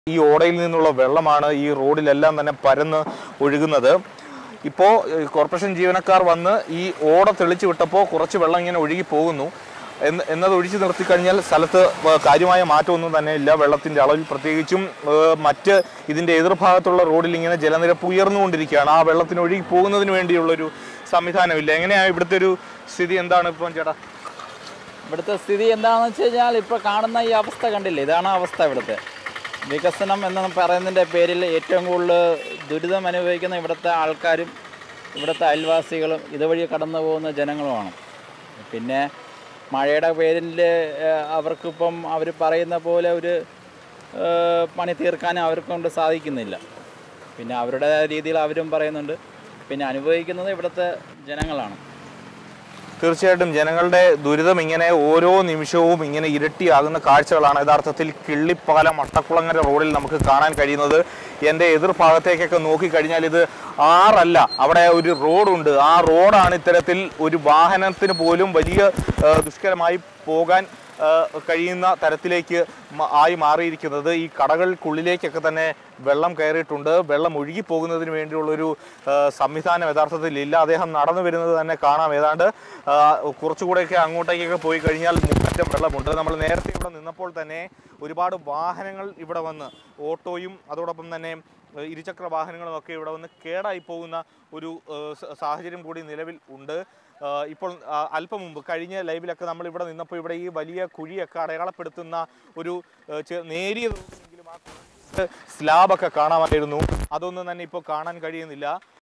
ഈ ഓടയിൽ നിന്നുള്ള വെള്ളമാണ് ഈ റോഡിലെല്ലാം തന്നെ പരന്ന് ഒഴുകുന്നത് ഇപ്പോൾ കോർപ്പറേഷൻ ജീവനക്കാർ വന്ന് ഈ ഓട തെളിച്ചു വിട്ടപ്പോൾ കുറച്ച് വെള്ളം ഇങ്ങനെ ഒഴുകി പോകുന്നു എന്ന് എന്നത് ഒഴിച്ചു നിർത്തി കഴിഞ്ഞാൽ സ്ഥലത്ത് വ- കാര്യമായ മാറ്റമൊന്നും തന്നെ ഇല്ല വെള്ളത്തിന്റെ അളവിൽ പ്രത്യേകിച്ചും ഏഹ്, മറ്റ് ഇതിന്റെ എതിർഭാഗത്തുള്ള റോഡിൽ ഇങ്ങനെ ജലനിരപ്പ് ഉയർന്നുകൊണ്ടിരിക്കുകയാണ് ആ വെള്ളത്തിന് ഒഴുകി പോകുന്നതിന് വേണ്ടിയുള്ളൊരു സംവിധാനമില്ല എങ്ങനെയാണ് ഇവിടുത്തെ ഒരു സ്ഥിതി എന്താണ് ഇപ്പം ചേട്ടാ ഇവിടുത്തെ സ്ഥിതി എന്താണെന്ന് വെച്ച് കഴിഞ്ഞാൽ ഇപ്പോൾ കാണുന്ന ഈ അവസ്ഥ കണ്ടില്ലേ ഇതാണ് അവസ്ഥ ഇവിടുത്തെ വികസനം എന്ന് പറയുന്നതിൻ്റെ പേരിൽ ഏറ്റവും കൂടുതൽ ദുരിതം അനുഭവിക്കുന്ന ഇവിടുത്തെ ആൾക്കാരും ഇവിടുത്തെ അയൽവാസികളും ഇതുവഴി കടന്നു പോകുന്ന ജനങ്ങളുമാണ് പിന്നെ മഴയുടെ പേരിൽ അവർക്കിപ്പം അവർ പറയുന്ന പോലെ ഒരു ഏഹ്, പണി തീർക്കാൻ അവർക്ക് കൊണ്ട് സാധിക്കുന്നില്ല പിന്നെ അവരുടെ രീതിയിൽ അവരും പറയുന്നുണ്ട് പിന്നെ അനുഭവിക്കുന്നത് ഇവിടുത്തെ ജനങ്ങളാണ് തീർച്ചയായിട്ടും ജനങ്ങളുടെ ദുരിതം ഇങ്ങനെ ഓരോ നിമിഷവും ഇങ്ങനെ ഇരട്ടിയാകുന്ന കാഴ്ചകളാണ് യഥാർത്ഥത്തിൽ കിള്ളിപ്പാലം മട്ടക്കുളങ്ങര റോഡിൽ നമുക്ക് കാണാൻ കഴിയുന്നത് എൻ്റെ എതിർഭാഗത്തേക്കൊക്കെ നോക്കിക്കഴിഞ്ഞാൽ ഇത് ആറല്ല അവിടെ ഒരു റോഡുണ്ട് ആ റോഡാണ് ഇത്തരത്തിൽ ഒരു വാഹനത്തിന് പോലും വലിയ ആ, ദുഷ്കരമായി പോകാൻ ആ, കഴിയുന്ന തരത്തിലേക്ക് മ- ആയി മാറിയിരിക്കുന്നത് ഈ കടകൾക്കുള്ളിലേക്കൊക്കെ തന്നെ വെള്ളം കയറിയിട്ടുണ്ട് വെള്ളം ഒഴുകി പോകുന്നതിന് വേണ്ടിയുള്ളൊരു ആ, സംവിധാനം യഥാർത്ഥത്തിൽ ഇല്ല അദ്ദേഹം നടന്നു വരുന്നത് തന്നെ കാണാം ഏതാണ്ട് ആ, കുറച്ചുകൂടെയൊക്കെ അങ്ങോട്ടേക്കൊക്കെ പോയി കഴിഞ്ഞാൽ മുറ്റം വെള്ളമുണ്ട് നമ്മൾ നേരത്തെ ഇവിടെ നിന്നപ്പോൾ തന്നെ ഒരുപാട് വാഹനങ്ങൾ ഇവിടെ വന്ന് ഓട്ടോയും അതോടൊപ്പം തന്നെ ഏഹ്, ഇരുചക്ര വാഹനങ്ങളും ഒക്കെ ഇവിടെ വന്ന് കേടായി പോകുന്ന ഒരു ഏഹ്, സ- സാഹചര്യം കൂടി നിലവിൽ ഉണ്ട് ഏഹ്, ഇപ്പോൾ ആ, അല്പം മുമ്പ് കഴിഞ്ഞ ലൈവിലൊക്കെ നമ്മൾ ഇവിടെ നിന്നപ്പോൾ ഇവിടെ ഈ വലിയ കുഴിയൊക്കെ അടയാളപ്പെടുത്തുന്ന ഒരു ഏഹ്, ചെ- നേരിയ തോതിലെങ്കിലും ആ കുഴിക്ക് സ്ലാബൊക്കെ കാണാമായിരുന്നു അതൊന്നും തന്നെ ഇപ്പോൾ കാണാൻ കഴിയുന്നില്ല